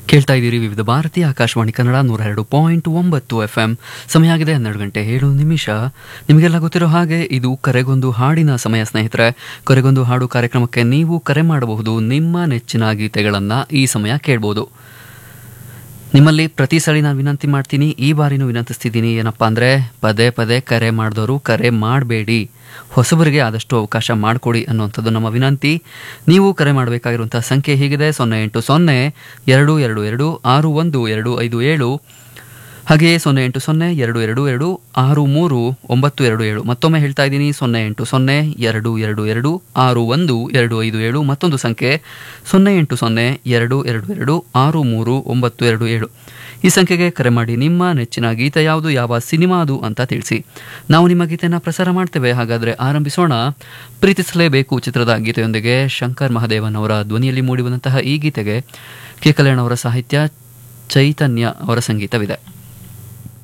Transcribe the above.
ಕೇಳ್ತಾ ಇದ್ದೀರಿ ವಿವಿಧ ಭಾರತಿ ಆಕಾಶವಾಣಿ ಕನ್ನಡ ನೂರ ಎರಡು ಪಾಯಿಂಟ್ ಒಂಬತ್ತು ಎಫ್ ಎಂ ಸಮಯ ಆಗಿದೆ ಹನ್ನೆರಡು ಗಂಟೆ ಏಳು ನಿಮಿಷ ನಿಮಗೆಲ್ಲ ಗೊತ್ತಿರೋ ಹಾಗೆ ಇದು ಕರೆಗೊಂದು ಹಾಡಿನ ಸಮಯ ಸ್ನೇಹಿತರೆ ಕರೆಗೊಂದು ಹಾಡು ಕಾರ್ಯಕ್ರಮಕ್ಕೆ ನೀವು ಕರೆ ಮಾಡಬಹುದು ನಿಮ್ಮ ನೆಚ್ಚಿನ ಗೀತೆಗಳನ್ನು ಈ ಸಮಯ ಕೇಳ್ಬೋದು ನಿಮ್ಮಲ್ಲಿ ಪ್ರತಿ ಸಲ ನಾನು ವಿನಂತಿ ಮಾಡ್ತೀನಿ ಈ ಬಾರಿನೂ ವಿನಂತಿಸ್ತಿದ್ದೀನಿ ಏನಪ್ಪ ಅಂದರೆ ಪದೇ ಪದೇ ಕರೆ ಮಾಡಿದವರು ಕರೆ ಮಾಡಬೇಡಿ ಹೊಸಬರಿಗೆ ಆದಷ್ಟು ಅವಕಾಶ ಮಾಡಿಕೊಡಿ ಅನ್ನುವಂಥದ್ದು ನಮ್ಮ ವಿನಂತಿ ನೀವು ಕರೆ ಮಾಡಬೇಕಾಗಿರುವಂಥ ಸಂಖ್ಯೆ ಹೀಗಿದೆ ಸೊನ್ನೆ ಎಂಟು ಸೊನ್ನೆ ಎರಡು ಎರಡು ಎರಡು ಆರು ಒಂದು ಎರಡು ಐದು ಏಳು ಹಾಗೆಯೇ ಸೊನ್ನೆ ಎಂಟು ಸೊನ್ನೆ ಎರಡು ಎರಡು ಎರಡು ಆರು ಮೂರು ಒಂಬತ್ತು ಎರಡು ಏಳು ಮತ್ತೊಮ್ಮೆ ಹೇಳ್ತಾ ಇದ್ದೀನಿ ಸೊನ್ನೆ ಎಂಟು ಸೊನ್ನೆ ಎರಡು ಎರಡು ಎರಡು ಆರು ಒಂದು ಎರಡು ಐದು ಏಳು ಮತ್ತೊಂದು ಸಂಖ್ಯೆ ಸೊನ್ನೆ ಎಂಟು ಸೊನ್ನೆ ಎರಡು ಎರಡು ಎರಡು ಆರು ಮೂರು ಒಂಬತ್ತು ಎರಡು ಏಳು ಈ ಸಂಖ್ಯೆಗೆ ಕರೆ ಮಾಡಿ ನಿಮ್ಮ ನೆಚ್ಚಿನ ಗೀತೆ ಯಾವುದು ಯಾವ ಸಿನಿಮಾ ಅದು ಅಂತ ತಿಳಿಸಿ ನಾವು ನಿಮ್ಮ ಗೀತೆಯನ್ನು ಪ್ರಸಾರ ಮಾಡ್ತೇವೆ ಹಾಗಾದರೆ ಆರಂಭಿಸೋಣ ಪ್ರೀತಿಸಲೇಬೇಕು ಚಿತ್ರದ ಗೀತೆಯೊಂದಿಗೆ ಶಂಕರ್ ಮಹಾದೇವನ್ ಅವರ ಧ್ವನಿಯಲ್ಲಿ ಮೂಡಿಬಂದಂತಹ ಈ ಗೀತೆಗೆ ಕೆ ಕಲ್ಯಾಣ್ ಅವರ ಸಾಹಿತ್ಯ ಚೈತನ್ಯ ಅವರ ಸಂಗೀತವಿದೆ